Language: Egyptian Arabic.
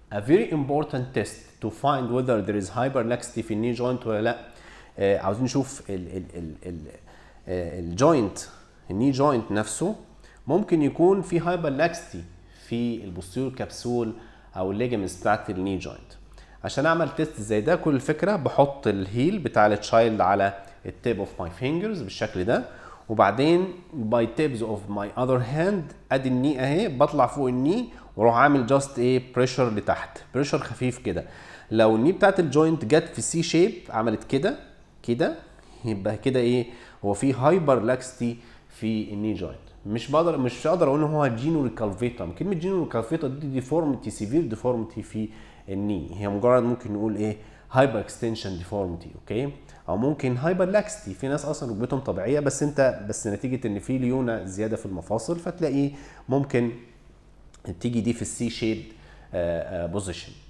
a very important test to find whether there is hyperlaxity في الني joint ولا لا آه عاوزين نشوف ال ال ال ال الجوينت الني جوينت نفسه ممكن يكون في hyperlaxity في البوستيريور كبسول او الليجمنتس بتاعت الني جوينت عشان اعمل تيست زي ده كل الفكره بحط الهيل بتاع التشايلد على التيب اوف ماي فينجرز بالشكل ده وبعدين باي تيبز اوف ماي اذر هاند ادي الني اهي بطلع فوق الني واروح عامل جاست ايه بريشر لتحت بريشر خفيف كده لو الني بتاعت الجوينت جت في سي شيب عملت كده كده يبقى كده ايه هو في هايبر لاكستي في الني جوينت مش بقدر مش هقدر اقول ان هو جينو ريكالفيتم كلمه جينو ريكالفيتم دي ديفورميتي سيفير ديفورميتي في الني هي مجرد ممكن نقول ايه هايبر اكستنشن ديفورميتي اوكي او ممكن هايبر لاكستي في ناس اصلا ركبتهم طبيعيه بس انت بس نتيجه ان في ليونه زياده في المفاصل فتلاقيه ممكن تيجي دي في السي شيب بوزيشن